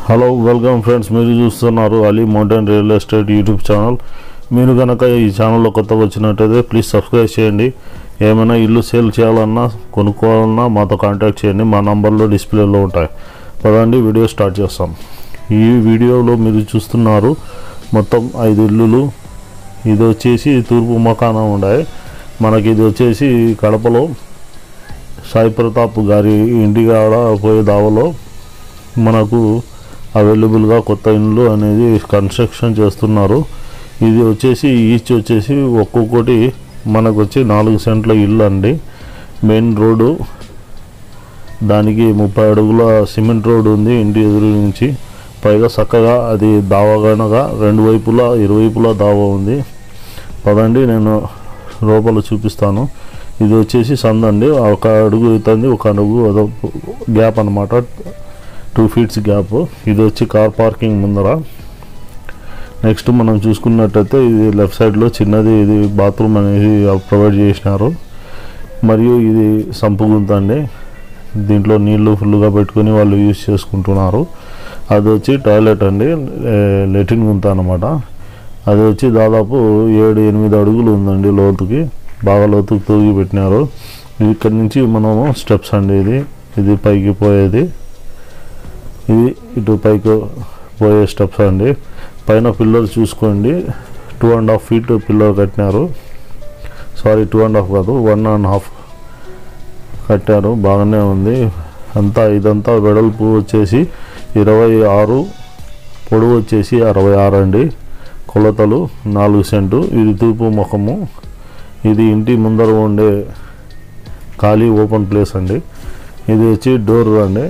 hello welcome friends మీరు చూస్తున్నారు Ali mountain real estate YouTube channel మీరు కనుక ఈ ఛానల్లో కొత్తగా వచ్చినట్టయితే ప్లీజ్ సబ్స్క్రైబ్ చేయండి ఏమైనా ఇల్లు సేల్ చేయాలన్నా కొనుక్కోవాలన్నా మాతో కాంటాక్ట్ చేయండి మా నంబర్లో డిస్ప్లేలో ఉంటాయి పదండి వీడియో స్టార్ట్ చేస్తాం ఈ వీడియోలో మీరు చూస్తున్నారు మొత్తం ఐదు ఇల్లులు ఇది వచ్చేసి తూర్పు మకానం ఉన్నాయి మనకి ఇది వచ్చేసి కడపలో సాయి ప్రతాప్ గారి ఇంటి కాడ పోయే దావలో మనకు అవైలబుల్గా కొత్త ఇండ్లు అనేది కన్స్ట్రక్షన్ చేస్తున్నారు ఇది వచ్చేసి ఈచ్ వచ్చేసి ఒక్కొక్కటి మనకు వచ్చి నాలుగు సెంట్ల ఇల్లు అండి మెయిన్ రోడ్డు దానికి ముప్పై అడుగుల సిమెంట్ రోడ్ ఉంది ఇంటి ఎదురు నుంచి పైగా చక్కగా అది దావగనగా రెండు వైపులా ఇరువైపులా దావా ఉంది పదండి నేను లోపల చూపిస్తాను ఇది వచ్చేసి సంద అండి ఒక అడుగు అవుతుంది ఒక అడుగు అదో గ్యాప్ అనమాట టూ ఫీట్స్ గ్యాప్ ఇది వచ్చి కార్ పార్కింగ్ ముందర నెక్స్ట్ మనం చూసుకున్నట్టయితే ఇది లెఫ్ట్ సైడ్లో చిన్నది ఇది బాత్రూమ్ అనేది ప్రొవైడ్ చేసినారు మరియు ఇది సంపు గుంత అండి దీంట్లో నీళ్లు ఫుల్గా పెట్టుకొని వాళ్ళు యూజ్ చేసుకుంటున్నారు అది వచ్చి టాయిలెట్ అండి లెటిన్ గుంత అనమాట అది వచ్చి దాదాపు ఏడు ఎనిమిది అడుగులు ఉందండి లోతుకి బాగా లోతుకి తూగి పెట్టినారు ఇక్కడ నుంచి మనము స్టెప్స్ అండి ఇది ఇది పైకి పోయేది ఇది ఇటు పైకి పోయే స్టెప్స్ అండి పైన పిల్లర్ చూసుకోండి two and half feet pillar కట్టినారు సారీ టూ అండ్ హాఫ్ కాదు వన్ అండ్ హాఫ్ కట్టారు బాగానే ఉంది అంతా ఇదంతా వెడల్పు వచ్చేసి ఇరవై ఆరు పొడవు వచ్చేసి అరవై ఆరు అండి కొలతలు నాలుగు సెంటు ఇది తూర్పు ముఖము ఇది ఇంటి ముందర ఉండే ఖాళీ ఓపెన్ ప్లేస్ అండి ఇది వచ్చి డోర్ అండి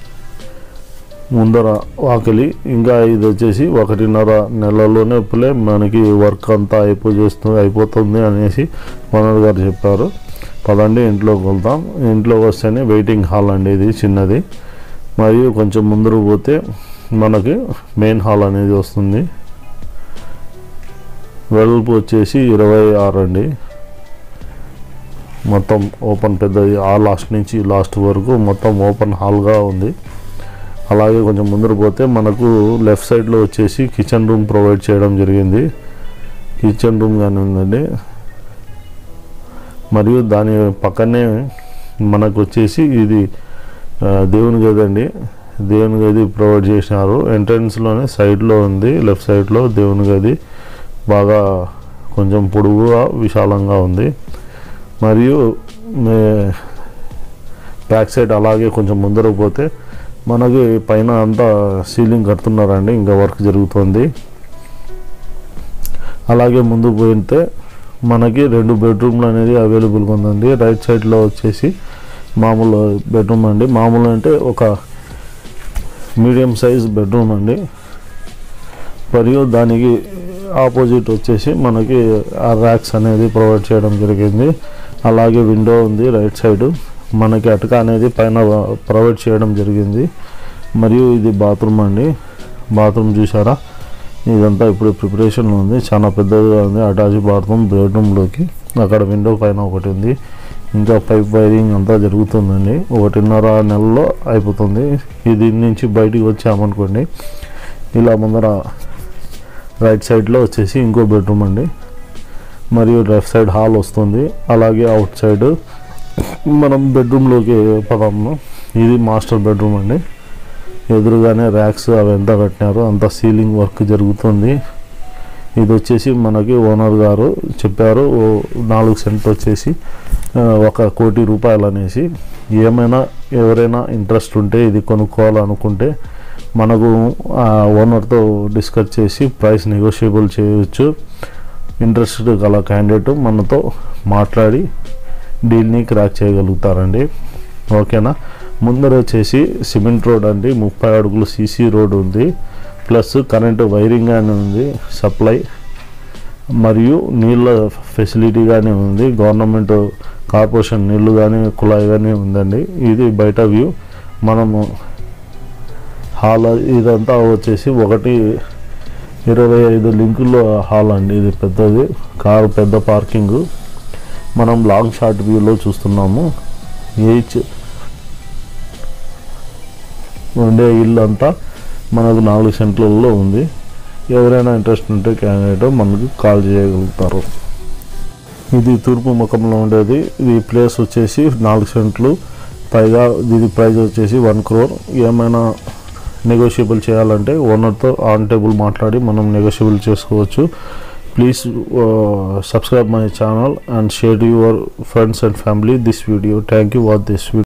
ముందర వాకిలి ఇంకా ఇది వచ్చేసి ఒకటిన్నర నెలలోనే ఇప్పుడే మనకి వర్క్ అంతా అయిపోచేస్తుంది అయిపోతుంది అనేసి ఓనర్ గారు చెప్పారు పదండి ఇంట్లోకి వెళ్తాం ఇంట్లోకి వస్తేనే వెయిటింగ్ హాల్ అండి ఇది చిన్నది మరియు కొంచెం ముందరు పోతే మనకి మెయిన్ హాల్ అనేది వస్తుంది వెడల్పు వచ్చేసి ఇరవై ఆరు అండి మొత్తం ఓపెన్ పెద్దది ఆ లాస్ట్ నుంచి లాస్ట్ వరకు మొత్తం ఓపెన్ హాల్గా ఉంది అలాగే కొంచెం ముందర పోతే మనకు లెఫ్ట్ సైడ్లో వచ్చేసి కిచెన్ రూమ్ ప్రొవైడ్ చేయడం జరిగింది కిచెన్ రూమ్ కానీ ఉందండి మరియు దాని పక్కనే మనకు వచ్చేసి ఇది ఆ, దేవుని గది అండి దేవుని గది ప్రొవైడ్ చేసినారు ఎంట్రన్స్లోనే సైడ్లో ఉంది లెఫ్ట్ సైడ్లో దేవుని గది బాగా కొంచెం పొడుగుగా విశాలంగా ఉంది మరియు మే- బ్యాక్ సైడ్ అలాగే కొంచెం ముందరకు పోతే మనకి పైన అంతా సీలింగ్ కడుతున్నారండి ఇంకా వర్క్ జరుగుతుంది అలాగే ముందు పోయితే మనకి రెండు బెడ్రూమ్లు అనేది అవైలబుల్గా ఉందండి రైట్ సైడ్లో వచ్చేసి మామూలు బెడ్రూమ్ అండి మామూలు అంటే ఒక మీడియం సైజ్ బెడ్రూమ్ అండి మరియు దానికి ఆపోజిట్ వచ్చేసి మనకి ఆ ర్యాక్స్ అనేది ప్రొవైడ్ చేయడం జరిగింది అలాగే విండో ఉంది రైట్ సైడ్ మనకి అటక అనేది పైన ప్రొవైడ్ చేయడం జరిగింది మరియు ఇది బాత్రూమ్ అండి బాత్రూమ్ చూసారా ఇదంతా ఇప్పుడు ప్రిపరేషన్లో ఉంది చాలా పెద్దదిగా ఉంది అటాచ్ బాత్రూమ్ బెడ్రూమ్లోకి అక్కడ విండో పైన ఒకటి ఉంది ఇంకా పైప్ వైరింగ్ అంతా జరుగుతుందండి ఒకటిన్నర నెలలో అయిపోతుంది ఇది నుంచి బయటికి వచ్చామనుకోండి ఇలా ముందర రైట్ సైడ్లో వచ్చేసి ఇంకో బెడ్రూమ్ అండి మరియు లెఫ్ట్ సైడ్ హాల్ వస్తుంది అలాగే అవుట్ సైడ్ మనం బెడ్రూమ్లోకి పదాము ఇది మాస్టర్ బెడ్రూమ్ అండి ఎదురుగానే ర్యాక్స్ అవి ఎంత కట్టినారు అంత సీలింగ్ వర్క్ జరుగుతుంది ఇది వచ్చేసి మనకి ఓనర్ గారు చెప్పారు ఓ నాలుగు సెంట్ వచ్చేసి ఆ, ఒక కోటి రూపాయలు అనేసి ఏమైనా ఎవరైనా ఇంట్రెస్ట్ ఉంటే ఇది కొనుక్కోవాలనుకుంటే మనకు ఆ ఓనర్తో డిస్కస్ చేసి ప్రైస్ నెగోషియబుల్ చేయవచ్చు ఇంట్రెస్ట్ గల క్యాండిడేట్ మనతో మాట్లాడి డీల్ని క్రాక్ చేయగలుగుతారండి ఓకేనా ముందర వచ్చేసి సిమెంట్ రోడ్ అండి ముప్పై అడుగులు సీసీ రోడ్ ఉంది ప్లస్ కరెంటు వైరింగ్ అని ఉంది సప్లై మరియు నీళ్ళ ఫెసిలిటీ కానీ ఉంది గవర్నమెంట్ కార్పొరేషన్ నీళ్లు కానీ కుళాయి కానీ ఉందండి ఇది బయట వ్యూ మనము హాల్ ఇదంతా వచ్చేసి ఒకటి ఇరవై ఐదు లింకుల్లో హాల్ అండి ఇది పెద్దది కారు పెద్ద పార్కింగ్ మనం లాంగ్ షార్ట్ వ్యూలో చూస్తున్నాము ఈచ్ ఉండే ఇల్లు అంతా మనకు నాలుగు సెంట్లలో ఉంది ఎవరైనా ఇంట్రెస్ట్ ఉంటే క్యాండిడేట్ మనకు కాల్ చేయగలుగుతారు ఇది తూర్పు ముఖంలో ఉండేది ఇది ప్లేస్ వచ్చేసి నాలుగు సెంట్లు పైగా ఇది ప్రైస్ వచ్చేసి వన్ క్రోర్ ఏమైనా నెగోషియబుల్ చేయాలంటే ఓనర్తో ఆన్ టేబుల్ మాట్లాడి మనం నెగోషియబుల్ చేసుకోవచ్చు please subscribe my channel and share your friends and family this video thank you watch this video